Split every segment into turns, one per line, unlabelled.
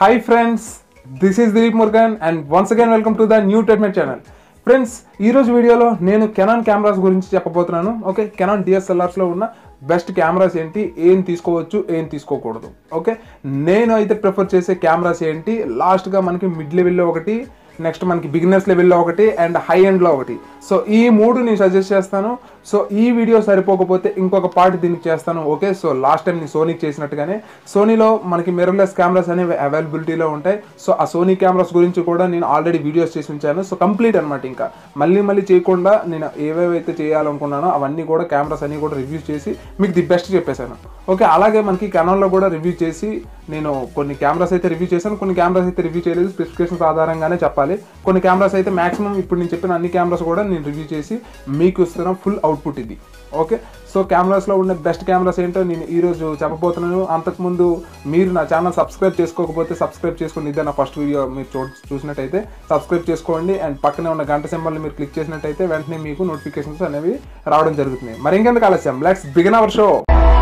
hi friends this is Dilip Murugan and once again welcome to the new treatment channel friends ఈరోజు వీడియోలో నేను Canon cameras గురించి చెప్పబోతున్నాను okay Canon డిఎస్ఎల్ఆర్స్లో ఉన్న బెస్ట్ కెమెరాస్ ఏంటి ఏం తీసుకోవచ్చు ఏం తీసుకోకూడదు ఓకే నేను అయితే ప్రిఫర్ చేసే కెమెరాస్ ఏంటి లాస్ట్గా మనకి మిడ్ లెవెల్లో ఒకటి నెక్స్ట్ మనకి బిగినర్స్ లెవెల్లో ఒకటి అండ్ హై ఎండ్లో ఒకటి సో ఈ మూడు నేను సజెస్ట్ చేస్తాను సో ఈ వీడియో సరిపోకపోతే ఇంకొక పార్ట్ దీనికి చేస్తాను ఓకే సో లాస్ట్ టైం నేను సోనీకి చేసినట్టుగానే సోనీలో మనకి మిర్రర్లెస్ కెమెరాస్ అనేవి అవైలబిలిటీలో ఉంటాయి సో ఆ సోనీ కెమెరాస్ గురించి కూడా నేను ఆల్రెడీ వీడియోస్ చేసి ఉంచాను సో కంప్లీట్ అనమాట ఇంకా మళ్ళీ మళ్ళీ చేయకుండా నేను ఏవేవైతే చేయాలనుకున్నానో అవన్నీ కూడా కెమెరాస్ అన్ని కూడా రివ్యూ చేసి మీకు ది బెస్ట్ చెప్పేశాను ఓకే అలాగే మనకి కెనాన్లో కూడా రివ్యూ చేసి నేను కొన్ని కెమెరాస్ అయితే రివ్యూ చేశాను కొన్ని కెమెరాస్ అయితే రివ్యూ చేయలేదు స్పెసిఫికేషన్స్ ఆధారంగానే చెప్పాలి కొన్ని కెమెరాస్ అయితే మాక్సిమం ఇప్పుడు నేను చెప్పిన అన్ని కెమెరాస్ కూడా నేను రివ్యూ చేసి మీకు ఇస్తున్న ఫుల్ అవుట్పుట్ ఇది ఓకే సో కెమెరాస్లో ఉన్న బెస్ట్ కెమెరాస్ ఏంటో నేను ఈరోజు చెప్పబోతున్నాను అంతకుముందు మీరు నా ఛానల్ సబ్స్క్రైబ్ చేసుకోకపోతే సబ్స్క్రైబ్ చేసుకోండి ఇదే నా ఫస్ట్ వీడియో మీరు చూ చూసినట్టయితే సబ్స్క్రైబ్ చేసుకోండి అండ్ పక్కనే ఉన్న గంట సింబల్ని మీరు క్లిక్ చేసినట్టయితే వెంటనే మీకు నోటిఫికేషన్స్ అనేవి రావడం జరుగుతుంది మరి ఇంకెందుకు ఆలస్యం let's begin our show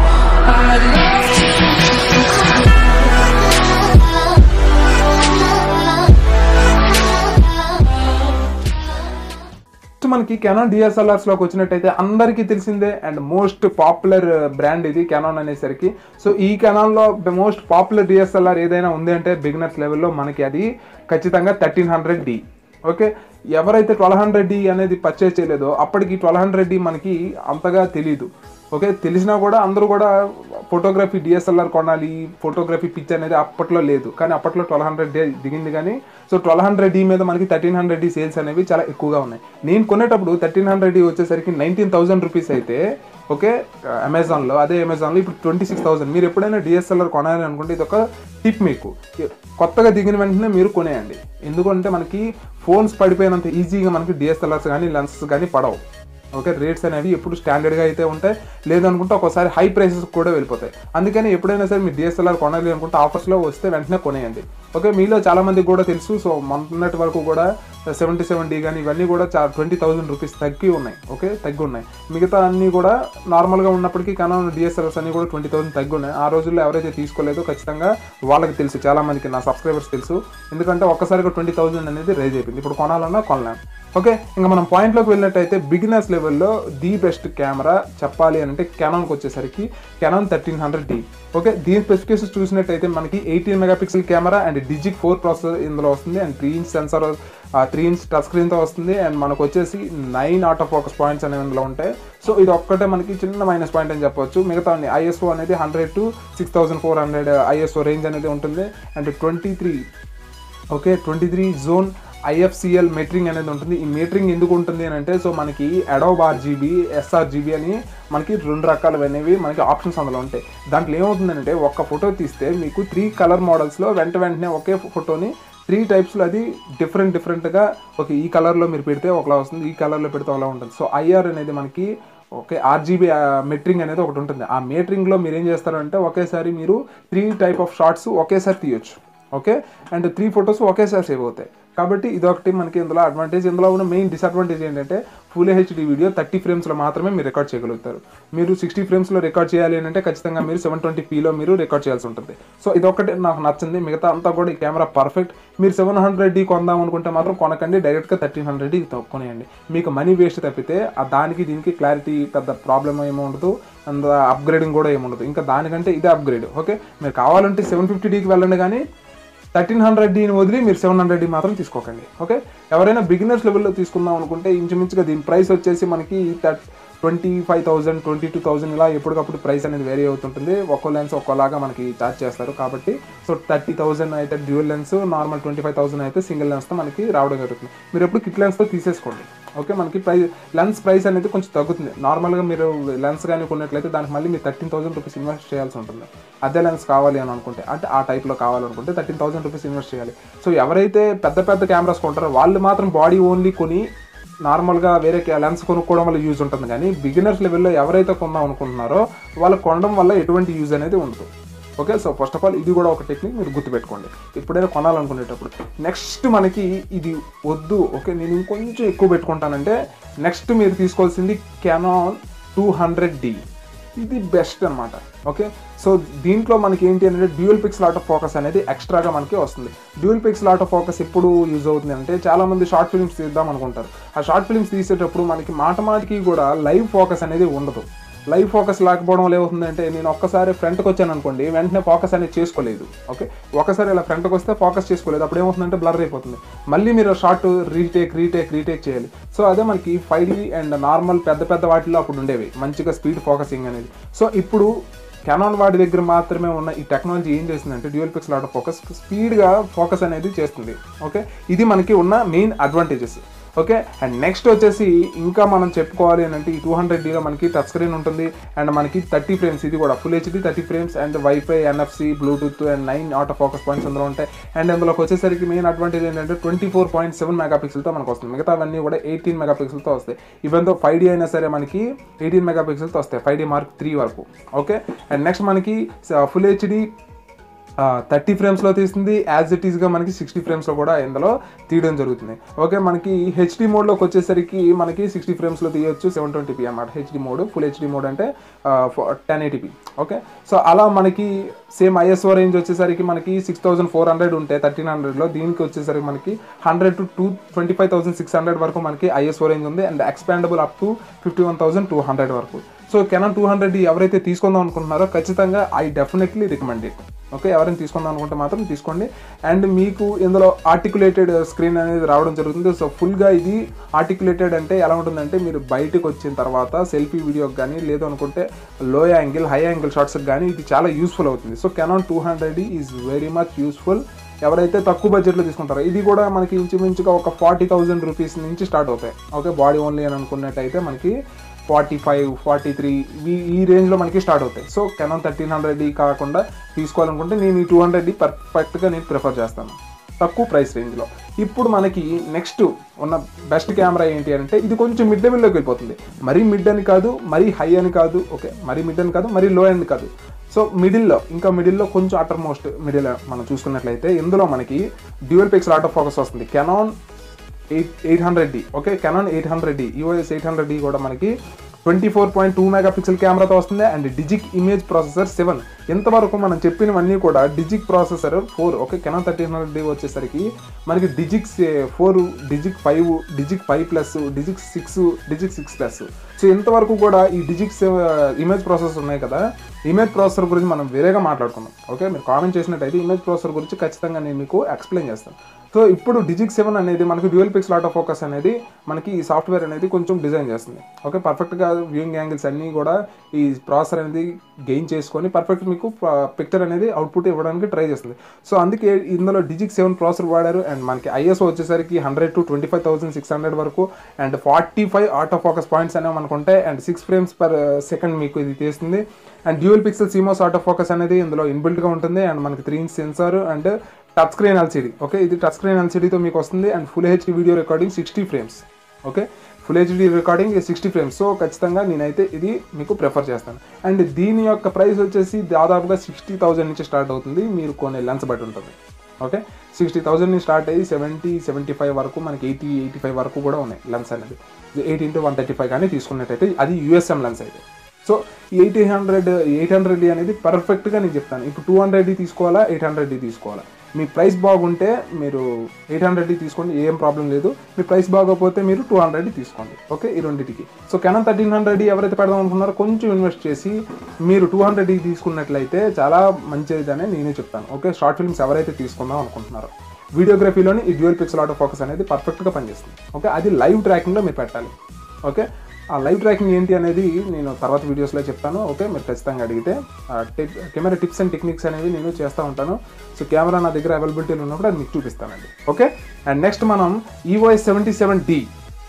next మనకి కెనాన్ డిఎస్ఎల్ఆర్స్ లోకి వచ్చినట్టయితే అందరికీ తెలిసిందే అండ్ మోస్ట్ పాపులర్ బ్రాండ్ ఇది కెనాన్ అనేసరికి సో ఈ కెనాన్ లో మోస్ట్ పాపులర్ డిఎస్ఎల్ఆర్ ఏదైనా ఉంది అంటే బిగినర్స్ లెవెల్లో మనకి అది ఖచ్చితంగా థర్టీన్ హండ్రెడ్ డి ఓకే ఎవరైతే ట్వెల్వ్ హండ్రెడ్ డి అనేది పర్చేస్ చేయలేదో అప్పటికి ట్వెల్వ్ హండ్రెడ్ డి మనకి అంతగా తెలియదు ఓకే తెలిసినా కూడా అందరూ కూడా ఫోటోగ్రఫీ డిఎస్ఎల్ఆర్ కొనాలి ఫోటోగ్రఫీ పిచ్ అనేది అప్పట్లో లేదు కానీ అప్పట్లో ట్వెల్వ్ హండ్రెడ్ డే దిగింది కానీ సో ట్వెల్వ్ హండ్రెడ్ డి మీద మనకి థర్టీన్ హండ్రెడ్ డి సేల్స్ అనేవి చాలా ఎక్కువగా ఉన్నాయి నేను కొనేటప్పుడు థర్టీన్ హండ్రెడ్ డి వచ్చేసరికి నైన్టీన్ థౌసండ్ రూపీస్ అయితే ఓకే అమెజాన్లో అదే అమెజాన్లో ఇప్పుడు ట్వంటీ సిక్స్ థౌసండ్ మీరు ఎప్పుడైనా డిఎస్ఎల్ఆర్ కొనాలి అనుకుంటే ఇది ఒక టిప్ మీకు కొత్తగా దిగిన వెంటనే మీరు కొనేయండి ఎందుకంటే మనకి ఫోన్స్ పడిపోయినంత ఈజీగా మనకి డిఎస్ఎల్ఆర్స్ కానీ లెన్సెస్ కానీ పడవు ఓకే రేట్స్ అనేవి ఎప్పుడు స్టాండర్డ్గా అయితే ఉంటాయి లేదనుకుంటే ఒకసారి హై ప్రైసెస్ కూడా వెళ్ళిపోతాయి అందుకని ఎప్పుడైనా సరే మీరు డిఎస్ఎల్ఆర్ కొనాలి అనుకుంటే ఆఫర్స్లో వస్తే వెంటనే కొనేయండి ఓకే మీలో చాలా మందికి కూడా తెలుసు సో మొన్నటి వరకు కూడా సెవెంటీ సెవెన్ డి కానీ ఇవన్నీ కూడా చా ట్వంటీ థౌసండ్ రూపీస్ తగ్గి ఉన్నాయి ఓకే తగ్గి ఉన్నాయి మిగతా అన్నీ కూడా నార్మల్గా ఉన్నప్పటికీ కనాన్ డిఎస్ఎల్ఆర్స్ అన్ని కూడా ట్వంటీ థౌసండ్ తగ్గి ఉన్నాయి ఆ రోజుల్లో ఎవరైతే తీసుకోలేదో ఖచ్చితంగా వాళ్ళకి తెలుసు చాలా మందికి నా సబ్స్క్రైబర్స్ తెలుసు ఎందుకంటే ఒక్కసారిగా ట్వంటీ థౌసండ్ అనేది రైజ్ అయిపోయింది ఇప్పుడు కొనాలన్నా కొనలేం ఓకే ఇంకా మనం పాయింట్లోకి వెళ్ళినట్టయితే బిగినర్స్ లెవెల్లో ది బెస్ట్ కెమెరా చెప్పాలి అని అంటే కెనాన్కి వచ్చేసరికి Canon thirteen hundred D okay దీని స్పెసిఫికేషన్స్ చూసినట్టయితే మనకి eighteen megapixel camera and DIGIC four processor ఇందులో వస్తుంది and three inch sensor three inch touch స్క్రీన్తో వస్తుంది అండ్ మనకు వచ్చేసి నైన్ ఆటో ఫోకస్ పాయింట్స్ అనేవి ఇందులో ఉంటాయి సో ఇది ఒక్కటే మనకి చిన్న మైనస్ పాయింట్ అని చెప్పొచ్చు మిగతా ఐఎస్ఓ అనేది hundred to six thousand four hundred ISO range అనేది ఉంటుంది and twenty three okay twenty three zone IFCL metering అనేది ఉంటుంది ఈ మెట్రింగ్ ఎందుకు ఉంటుంది అని అంటే సో మనకి అడోబ్ ఆర్జీబీ ఎస్ఆర్జీబీ అని మనకి రెండు రకాలు అనేవి మనకి ఆప్షన్స్ అందులో ఉంటాయి దాంట్లో ఏమవుతుందంటే ఒక్క ఫోటో తీస్తే మీకు త్రీ కలర్ మోడల్స్లో వెంట వెంటనే ఒకే ఫోటోని త్రీ టైప్స్లో అది డిఫరెంట్ డిఫరెంట్గా ఓకే ఈ కలర్లో మీరు పెడితే ఒకలా వస్తుంది ఈ కలర్లో పెడితే ఒకలా ఉంటుంది సో ఐఆర్ అనేది మనకి ఓకే ఆర్జీబీ మెట్రింగ్ అనేది ఒకటి ఉంటుంది ఆ మెట్రింగ్లో మీరు ఏం చేస్తారంటే ఒకేసారి మీరు త్రీ టైప్ ఆఫ్ షార్ట్స్ ఒకేసారి తీయొచ్చు ఓకే అండ్ త్రీ ఫొటోస్ ఒకేసారి సేవ్ అవుతాయి కాబట్టి ఇదొకటి మనకి ఇందులో అడ్వాంటేజ్ ఇందులో ఉన్న మెయిన్ డిసడ్వాంటేజ్ ఏంటంటే ఫుల్ హెచ్డి వీడియో థర్టీ ఫ్రేమ్స్లో మాత్రమే మీరు రికార్డ్ చేయగలుగుతారు మీరు సిక్స్టీ ఫ్రేమ్స్లో రికార్డ్ చేయాలి అని అంటే ఖచ్చితంగా మీరు సెవెన్ ట్వంటీ పీలో మీరు రికార్డ్ చేయాల్సి ఉంటుంది సో ఇదొకటి నాకు నచ్చింది మిగతా అంతా కూడా ఈ కెమెరా పర్ఫెక్ట్ మీరు సెవెన్ హండ్రెడ్ డి కొందాం అనుకుంటే మాత్రం కొనకండి డైరెక్ట్గా థర్టీన్ హండ్రెడ్ డి కొనేయండి మీకు మనీ వేస్ట్ తప్పితే ఆ దానికి దీనికి క్లారిటీ పెద్ద ప్రాబ్లం ఏమి ఉండదు అంత అప్గ్రేడింగ్ కూడా ఏమి ఉండదు ఇంకా దానికంటే ఇదే అప్గ్రేడ్ ఓకే మీరు కావాలంటే సెవెన్ ఫిఫ్టీ డీకి వెళ్ళండి కానీ థర్టీన్ హండ్రెడ్ డీని వదిలి మీరు సెవెన్ హండ్రెడ్ డీ మాత్రం తీసుకోకండి ఓకే ఎవరైనా బిగినర్స్ లెవెల్లో తీసుకుందాం అనుకుంటే ఇంచుమించుగా దీని ప్రైస్ వచ్చేసి మనకి twenty five thousand twenty two thousand ఇలా ఎప్పటికప్పుడు ప్రైస్ అనేది వేరీ అవుతుంటుంది ఒక్కో లెన్స్ ఒక్కోలాగా మనకి ఛార్జ్ చేస్తారు కాబట్టి సో థర్టీ థౌసండ్ అయితే dual lens normal twenty five thousand అయితే సింగిల్ లెన్స్తో మనకి రావడం జరుగుతుంది మీరు ఎప్పుడు కిట్ లెన్స్తో తీసేసుకోండి ఓకే మనకి ప్రైస్ లెన్స్ ప్రైస్ అనేది కొంచెం తగ్గుతుంది నార్మల్గా మీరు లెన్స్ కానీ కొన్నట్లయితే దానికి మళ్ళీ మీరు థర్టీన్ థౌసండ్ రూపీస్ ఇన్వెస్ట్ చేయాల్సి ఉంటుంది అదే లెన్స్ కావాలి అని అనుకుంటే అంటే ఆ టైప్లో కావాలనుకుంటే థర్టీన్ థౌసండ్ రూపీస్ ఇన్వెస్ట్ చేయాలి సో ఎవరైతే పెద్ద పెద్ద కెమెరాస్ కొంటారో వాళ్ళు మాత్రం బాడీ ఓన్లీ కొని నార్మల్గా వేరే లెన్స్ కొనుక్కోవడం వల్ల యూజ్ ఉంటుంది కానీ బిగినర్స్ లెవెల్లో ఎవరైతే కొందాం అనుకుంటున్నారో వాళ్ళు కొనడం వల్ల ఎటువంటి యూజ్ అనేది ఉండదు okay so first of all ఇది కూడా ఒక టెక్నిక్ మీరు గుర్తుపెట్టుకోండి ఎప్పుడైనా కొనాలనుకునేటప్పుడు నెక్స్ట్ మనకి ఇది వద్దు ఓకే నేను ఇంకొంచెం ఎక్కువ పెట్టుకుంటానంటే నెక్స్ట్ మీరు తీసుకోవాల్సింది కెనాన్ టూ హండ్రెడ్ డి ఇది బెస్ట్ అనమాట ఓకే సో దీంట్లో మనకి ఏంటి అంటే dual pix lot of focus అనేది ఎక్స్ట్రాగా మనకి వస్తుంది dual pix lot of focus ఎప్పుడు యూజ్ అవుతుంది అంటే చాలా మంది షార్ట్ ఫిల్మ్స్ తీద్దాం అనుకుంటారు ఆ షార్ట్ ఫిల్మ్స్ తీసేటప్పుడు మనకి మాట మాటికి కూడా లైవ్ ఫోకస్ అనేది ఉండదు లైవ్ ఫోకస్ లేకపోవడం వల్ల ఏమవుతుందంటే నేను ఒక్కసారి ఫ్రంట్కి వచ్చాను అనుకోండి వెంటనే ఫోకస్ అనేది చేసుకోలేదు ఓకే ఒకసారి ఇలా ఫ్రంట్కి వస్తే ఫోకస్ చేసుకోలేదు అప్పుడు ఏమవుతుందంటే బ్లర్ అయిపోతుంది మళ్ళీ మీరు షార్ట్ రీటేక్ రీటేక్ రీటేక్ చేయాలి సో అదే మనకి ఫైవ్ డి అండ్ నార్మల్ పెద్ద పెద్ద వాటిలో అప్పుడు ఉండేవి మంచిగా స్పీడ్ ఫోకసింగ్ అనేది సో ఇప్పుడు కెనాన్ వాడి దగ్గర మాత్రమే ఉన్న ఈ టెక్నాలజీ ఏం చేస్తుందంటే డ్యూయల్ పిక్స్ లాట్ ఫోకస్ స్పీడ్గా ఫోకస్ అనేది చేస్తుంది ఓకే ఇది మనకి ఉన్న main advantages okay and next వచ్చేసి ఇంకా మనం చెప్పుకోవాలి అని అంటే ఈ టూ హండ్రెడ్ డీలో మనకి టచ్ స్క్రీన్ ఉంటుంది అండ్ మనకి థర్టీ ఫ్రేమ్స్ ఇది కూడా full HD thirty frames and wifi NFC bluetooth and nine auto focus points అందులో ఉంటాయి అండ్ అందులోకి వచ్చేసరికి మెయిన్ అడ్వాంటేజ్ ఏంటంటే twenty four point seven mega పిక్సెల్తో మనకు వస్తుంది మిగతా అవన్నీ కూడా ఎయిటీన్ మెగా పిక్సెల్తో వస్తాయి ఈవెన్ తో ఫైవ్ డీ అయినా సరే మనకి ఎయిటీన్ మెగా పిక్సెల్తో వస్తాయి ఫైవ్ డీ మార్క్ త్రీ వరకు ఓకే అండ్ నెక్స్ట్ మనకి ఫుల్ హెచ్డి థర్టీ ఫ్రేమ్స్లో తీస్తుంది యాజ్ ఇట్ ఈస్గా మనకి సిక్స్టీ ఫ్రేమ్స్లో కూడా ఇందులో తీయడం జరుగుతుంది ఓకే మనకి హెచ్డి మోడ్లోకి వచ్చేసరికి మనకి సిక్స్టీ ఫ్రేమ్స్లో తీయొచ్చు సెవెన్ ట్వంటీపీ అనమాట HD mode full HD mode అంటే టెన్ ఎయిటీపీ ఓకే సో అలా మనకి సేమ్ ఐఎస్ఓ రేంజ్ వచ్చేసరికి మనకి సిక్స్ థౌసండ్ ఫోర్ హండ్రెడ్ ఉంటే థర్టీన్ హండ్రెడ్లో దీనికి వచ్చేసరికి మనకి hundred to two twenty five thousand six hundred వరకు మనకి ఐఎస్ఓ రేంజ్ ఉంది and expandable up to fifty one thousand two hundred వరకు సో కెనాన్ టూ హండ్రెడ్ ఎవరైతే తీసుకుందాం అనుకుంటున్నారో ఖచ్చితంగా I definitely recommend it okay ఎవరైనా తీసుకుందాం అనుకుంటే మాత్రం తీసుకోండి అండ్ మీకు ఇందులో ఆర్టికులేటెడ్ స్క్రీన్ అనేది రావడం జరుగుతుంది సో ఫుల్గా ఇది ఆర్టికులేటెడ్ అంటే ఎలా ఉంటుందంటే మీరు బయటకు వచ్చిన తర్వాత సెల్ఫీ వీడియోకి కానీ లేదు అనుకుంటే లో యాంగిల్ హై యాంగిల్ షాట్స్కి కానీ ఇది చాలా యూస్ఫుల్ అవుతుంది so Canon two hundred is very much useful ఎవరైతే తక్కువ బడ్జెట్లో తీసుకుంటారో ఇది కూడా మనకి ఇంచుమించుగా ఒక ఫార్టీ థౌజండ్ రూపీస్ నుంచి స్టార్ట్ అవుతాయి ఓకే బాడీ ఓన్లీ అని అనుకున్నట్టయితే మనకి ఫార్టీ ఫైవ్ ఫార్టీ త్రీ ఈ ఈ రేంజ్లో మనకి స్టార్ట్ అవుతాయి సో కెనాన్ థర్టీన్ హండ్రెడ్ కాకుండా తీసుకోవాలనుకుంటే నేను ఈ టూ హండ్రెడ్ పర్ఫెక్ట్గా నేను ప్రిఫర్ చేస్తాను తక్కువ ప్రైస్ రేంజ్లో ఇప్పుడు మనకి నెక్స్ట్ ఉన్న బెస్ట్ కెమెరా ఏంటి అంటే ఇది కొంచెం మిడ్ లెవెల్లోకి వెళ్ళిపోతుంది మరీ మిడ్ అని కాదు మరీ హై అని కాదు ఓకే మరీ మిడ్ అని కాదు మరీ లో అని కాదు సో మిడిల్లో ఇంకా మిడిల్లో కొంచెం అటర్ మోస్ట్ మిడిల్ మనం చూసుకున్నట్లయితే ఇందులో మనకి dual pix lot of focus వస్తుంది Canon eight eight hundred D okay Canon eight hundred D US eight hundred D కూడా మనకి twenty four point two mega pixel కెమెరాతో వస్తుంది and DIGIC image processor seven ఇంతవరకు మనం చెప్పినవన్నీ కూడా DIGIC processor four okay Canon thirteen hundred D వచ్చేసరికి మనకి DIGIC four DIGIC five DIGIC five plus DIGIC six DIGIC six plus so ఇంతవరకు కూడా ఈ డిజిక్ ఇమేజ్ ప్రాసెసర్ ఉన్నాయి కదా ఇమేజ్ ప్రాసెసర్ గురించి మనం వేరేగా మాట్లాడుకుందాం ఓకే మీరు కామెంట్ చేసినట్టయితే ఇమేజ్ ప్రాసెసర్ గురించి ఖచ్చితంగా నేను మీకు ఎక్స్ప్లెయిన్ చేస్తాను సో ఇప్పుడు డిజిక్ సెవెన్ అనేది మనకి dual pix lot of focus అనేది మనకి ఈ సాఫ్ట్వేర్ అనేది కొంచెం డిజైన్ చేస్తుంది ఓకే పర్ఫెక్ట్గా వ్యూయింగ్ యాంగిల్స్ అన్నీ కూడా ఈ ప్రాసెసర్ అనేది గెయిన్ చేసుకొని పర్ఫెక్ట్ మీకు పిక్చర్ అనేది అవుట్పుట్ ఇవ్వడానికి ట్రై చేస్తుంది సో అందుకే ఇందులో డిజిక్ సెవెన్ ప్రాసెసర్ వాడారు అండ్ మనకి ఐఎస్ఓ వచ్చేసరికి hundred to twenty five thousand six hundred వరకు and forty five auto focus points అనేవి మనకు ఉంటాయి and six frames per second మీకు ఇది తీస్తుంది and dual pixel CMOS auto focus అనేది ఇందులో ఇన్బిల్ట్గా ఉంటుంది అండ్ మనకి three inch sensor and touch screen LCD okay ఇది టచ్ స్క్రీన్ ఎల్సీడీతో మీకు వస్తుంది and full HD video recording sixty frames okay full HD recording sixty frames so ఖచ్చితంగా నేనైతే ఇది మీకు ప్రిఫర్ చేస్తాను అండ్ దీని యొక్క ప్రైస్ వచ్చేసి దాదాపుగా సిక్స్టీ థౌజండ్ నుంచి స్టార్ట్ అవుతుంది మీరు కొనే లెన్స్ బట్టి ఉంటుంది ఓకే సిక్స్టీ థౌజండ్ నుంచి స్టార్ట్ అయ్యి సెవెంటీ సెవెంటీ ఫైవ్ వరకు మనకి ఎయిటీ ఎయిటీ ఫైవ్ వరకు కూడా ఉన్నాయి లెన్స్ అనేది eight into one thirty five కానీ తీసుకున్నట్టయితే అది యూఎస్ఎం లెన్స్ అయితే so eight hundred eight hundred అనేది పర్ఫెక్ట్గా నేను చెప్తాను ఇప్పుడు టూ హండ్రెడ్ తీసుకోవాలా ఎయిట్ హండ్రెడ్ తీసుకోవాలా మీ ప్రైస్ బాగుంటే మీరు ఎయిట్ హండ్రెడ్ తీసుకోండి ఏం ప్రాబ్లం లేదు మీ ప్రైస్ బాగోకపోతే మీరు టూ హండ్రెడ్ తీసుకోండి ఓకే ఈ రెండింటికి సో కెనాన్ థర్టీన్ హండ్రెడ్ ఎవరైతే పెడదాం అనుకున్నారో కొంచెం ఇన్వెస్ట్ చేసి మీరు టూ హండ్రెడ్ తీసుకున్నట్లయితే చాలా మంచిదని నేనే చెప్తాను ఓకే షార్ట్ ఫిల్మ్స్ ఎవరైతే తీసుకుందాం అనుకుంటున్నారో వీడియోగ్రఫీలోని ఈ డ్యూయల్ పిక్సెల్ ఆటో ఫోకస్ అనేది పర్ఫెక్ట్గా పనిచేస్తుంది ఓకే అది లైవ్ ట్రాకింగ్లో మీరు పెట్టాలి ఓకే ఆ లైవ్ ట్రాకింగ్ ఏంటి అనేది నేను తర్వాత వీడియోస్లో చెప్తాను ఓకే మీరు ఖచ్చితంగా అడిగితే కెమెరా టిప్స్ అండ్ టెక్నిక్స్ అనేవి నేను చేస్తూ ఉంటాను సో కెమెరా నా దగ్గర అవైలబిలిటీలో ఉన్నప్పుడు అది మీకు చూపిస్తానండి ఓకే అండ్ నెక్స్ట్ మనం EOS seventy seven D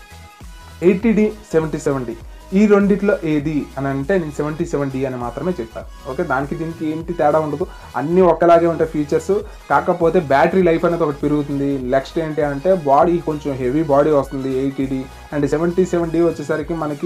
eighty D seventy seven D ఈ రెండిట్లో ఏది అని అంటే నేను సెవెంటీ సెవెన్ డి అని మాత్రమే చెప్తాను ఓకే దానికి దీనికి ఏంటి తేడా ఉండదు అన్నీ ఒక్కలాగే ఉంటాయి ఫీచర్స్ కాకపోతే బ్యాటరీ లైఫ్ అనేది ఒకటి పెరుగుతుంది నెక్స్ట్ ఏంటి అంటే బాడీ కొంచెం హెవీ బాడీ వస్తుంది eighty D and seventy seven D వచ్చేసరికి మనకి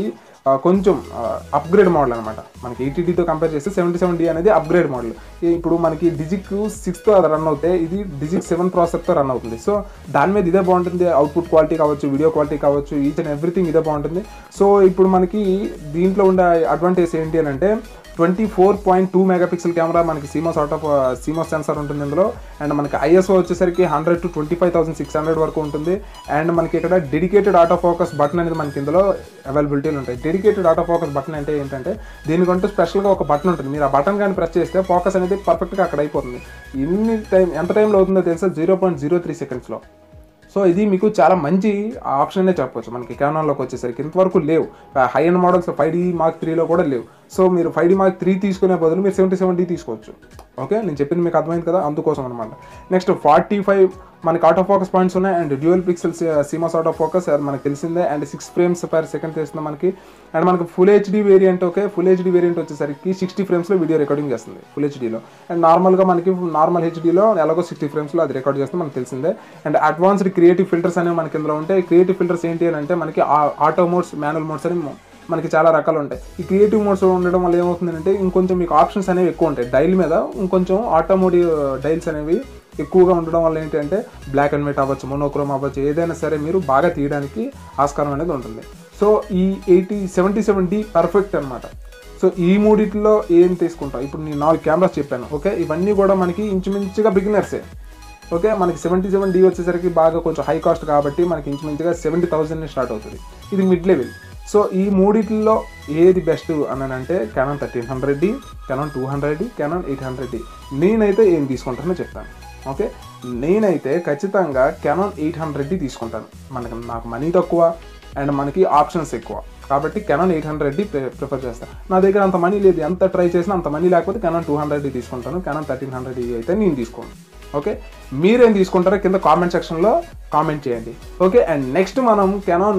ఆ, కొంచెం అప్గ్రేడ్ మోడల్ అనమాట మనకి ఎయిటీడీతో కంపేర్ చేస్తే సెవెంటీ సెవెన్ డి అనేది అప్గ్రేడ్ మోడల్ ఇప్పుడు మనకి డిజిక్ సిక్స్తో అది రన్ అవుతే ఇది డిజిక్ సెవెన్ ప్రాసెసర్తో రన్ అవుతుంది సో దాని మీద ఇదే బాగుంటుంది అవుట్పుట్ క్వాలిటీ కావచ్చు వీడియో క్వాలిటీ కావచ్చు ఈచ్ అండ్ ఎవ్రీథింగ్ ఇదే బాగుంటుంది సో ఇప్పుడు మనకి దీంట్లో ఉండే అడ్వాంటేజ్ ఏంటి అని అంటే twenty four point two megapixel camera మనకి CMOS out of CMOS sensor ఉంటుంది ఇందులో అండ్ మనకి ఐఎస్ఓ వచ్చేసరికి hundred to twenty five thousand six hundred వరకు ఉంటుంది అండ్ మనకి ఇక్కడ డెడికేటెడ్ ఆటో ఫోకస్ బటన్ అనేది మనకి ఇందులో అవైలబిలిటీలు ఉంటాయి డెడికేటెడ్ ఆటో ఫోకస్ బటన్ అంటే ఏంటంటే దీనికంటూ స్పెషల్గా ఒక బటన్ ఉంటుంది మీరు ఆ బటన్ కానీ ప్రెస్ చేస్తే ఫోకస్ అనేది పర్ఫెక్ట్గా అక్కడ అయిపోతుంది ఎన్ని టైం ఎంత టైంలో అవుతుందో తెలుసా జీరో పాయింట్ జీరో త్రీ సెకండ్స్లో సో ఇది మీకు చాలా మంచి ఆప్షన్ అనే చెప్పొచ్చు మనకి కెనాన్లోకి వచ్చేసరికి ఇంతవరకు లేవు high end models five D mark త్రీలో కూడా లేవు సో మీరు ఫైవ్ డి మార్క్ త్రీ తీసుకునే బదులు మీరు సెవెంటీ సెవెన్ డి తీసుకోవచ్చు ఓకే నేను చెప్పింది మీకు అర్థమైంది కదా అందుకోసం అనమాట నెక్స్ట్ ఫార్టీ ఫైవ్ మనకి ఆటో ఫోకస్ పాయింట్స్ ఉన్నాయి and dual pixels CMOS auto focus అది మనకు తెలిసిందే and six frames per second తీస్తుంది మనకి అండ్ మనకి full HD variant okay full HD variant వచ్చేసరికి సిక్స్టీ ఫ్రేమ్స్లో వీడియో రికార్డింగ్ చేస్తుంది ఫుల్ హెచ్డీలో అండ్ నార్మల్గా మనకి నార్మల్ హెచ్డీలో ఎలాగో సిక్స్టీ ఫ్రేమ్స్లో అది రికార్డ్ చేస్తుంది మనకు తెలిసిందే అండ్ అడ్వాన్స్డ్ క్రియేటివ్ ఫిల్టర్స్ అనేవి మనకి ఇందులో ఉంటాయి క్రియేటివ్ ఫిల్టర్స్ ఏంటి అని అంటే మనకి ఆటో మోడ్స్ మాన్యువల్ మోడ్స్ అని మనకి చాలా రకాలు ఉంటాయి ఈ క్రియేటివ్ మోడ్స్ ఉండడం వల్ల ఏమవుతుందంటే ఇంకొంచెం మీకు ఆప్షన్స్ అనేవి ఎక్కువ ఉంటాయి డైల్ మీద ఇంకొంచెం ఆటోమోటివ్ డైల్స్ అనేవి ఎక్కువగా ఉండడం వల్ల ఏంటంటే బ్లాక్ అండ్ వైట్ అవ్వచ్చు మోనోక్రోమ్ అవ్వచ్చు ఏదైనా సరే మీరు బాగా తీయడానికి ఆస్కారం అనేది ఉంటుంది సో ఈ eighty seventy seven D perfect అనమాట సో ఈ మూడిట్లో ఏం తీసుకుంటాం ఇప్పుడు నేను నాలుగు కెమెరాస్ చెప్పాను ఓకే ఇవన్నీ కూడా మనకి ఇంచుమించుగా బిగినర్సే ఓకే మనకి సెవెంటీ సెవెన్ డి వచ్చేసరికి బాగా కొంచెం హై కాస్ట్ కాబట్టి మనకి ఇంచుమించుగా సెవెంటీ థౌసండ్ స్టార్ట్ అవుతుంది ఇది మిడ్ లెవెల్ సో ఈ మూడిట్లో ఏది బెస్ట్ అని అంటే Canon thirteen hundred D Canon two hundred D Canon eight hundred D నేనైతే ఏం తీసుకుంటానో చెప్తాను ఓకే నేనైతే ఖచ్చితంగా కెనాన్ ఎయిట్ హండ్రెడ్ డి తీసుకుంటాను మనకి నాకు మనీ తక్కువ అండ్ మనకి ఆప్షన్స్ ఎక్కువ కాబట్టి Canon eight hundred D prefer చేస్తాను నా దగ్గర అంత మనీ లేదు ఎంత ట్రై చేసినా అంత మనీ లేకపోతే కెనాన్ టూ హండ్రెడ్ డి తీసుకుంటాను కెనాన్ థర్టీన్ హండ్రెడ్ డి అయితే నేను తీసుకోను ఓకే మీరేం తీసుకుంటారో కింద కామెంట్ సెక్షన్లో కామెంట్ చేయండి ఓకే అండ్ నెక్స్ట్ మనం కెనాన్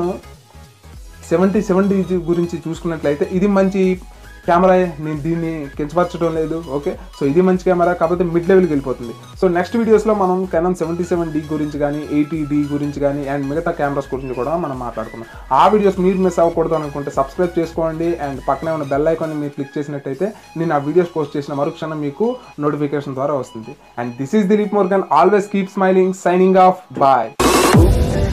సెవెంటీ సెవెన్ డీ గురించి చూసుకున్నట్లయితే ఇది మంచి కెమెరా నేను దీన్ని కించపరచడం లేదు ఓకే సో ఇది మంచి కెమెరా కాకపోతే మిడ్ లెవెల్కి వెళ్ళిపోతుంది సో నెక్స్ట్ వీడియోస్లో మనం కెనాన్ సెవెంటీ సెవెన్ డి గురించి కానీ ఎయిటీ డి గురించి కానీ అండ్ మిగతా కెమెరాస్ గురించి కూడా మనం మాట్లాడుకుందాం ఆ వీడియోస్ మీరు మిస్ అవ్వకూడదు అనుకుంటే సబ్స్క్రైబ్ చేసుకోండి అండ్ పక్కనే ఉన్న బెల్ ఐకాన్ మీరు క్లిక్ చేసినట్టయితే నేను ఆ వీడియోస్ పోస్ట్ చేసిన మరుక్షణం మీకు నోటిఫికేషన్ ద్వారా వస్తుంది and this is Dilip Morgan always keep smiling signing off bye